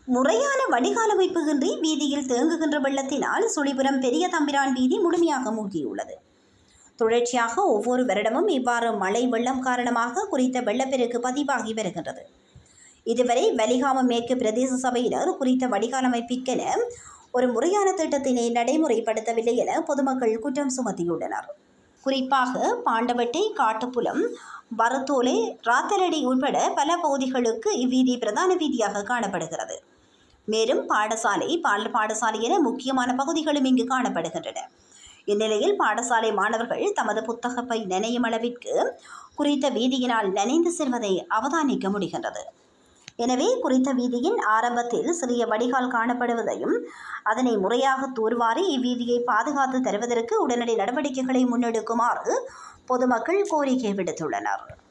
முறையான வடிகால் அமைப்பு இன்றி வீதியில் தேங்குகின்ற வெள்ளத்தினால் சுழிபுரம் பெரிய தம்பிரான் வீதி முழுமையாக மூழ்கியுள்ளது தொடர்ச்சியாக ஒவ்வொரு வருடமும் இவ்வாறு மழை வெள்ளம் காரணமாக குறித்த வெள்ளப்பெருக்கு பதிவாகி வருகின்றது இதுவரை வலிகாம மேற்கு பிரதேச சபையினர் குறித்த வடிகால் அமைப்பிற்கென ஒரு முறையான திட்டத்தினை நடைமுறைப்படுத்தவில்லை என பொதுமக்கள் குற்றம் சுமத்தியுள்ளனர் குறிப்பாக பாண்டவட்டை காட்டுப்புலம் வரத்தோலை ராத்தலடி உட்பட பல பகுதிகளுக்கு இவ்வீதி பிரதான வீதியாக காணப்படுகிறது மேலும் பாடசாலை பால் பாடசாலை என முக்கியமான பகுதிகளும் இங்கு காணப்படுகின்றன இந்நிலையில் பாடசாலை மாணவர்கள் தமது புத்தகப்பை நனையும் அளவிற்கு குறித்த வீதியினால் நனைந்து செல்வதை அவதானிக்க முடிகின்றது எனவே குறித்த வீதியின் ஆரம்பத்தில் சிறிய வடிகால் காணப்படுவதையும் அதனை முறையாக தூர்வாரி இவ்வீதியை பாதுகாத்து தருவதற்கு உடனடி நடவடிக்கைகளை முன்னெடுக்குமாறு பொதுமக்கள் கோரிக்கை விடுத்துள்ளனர்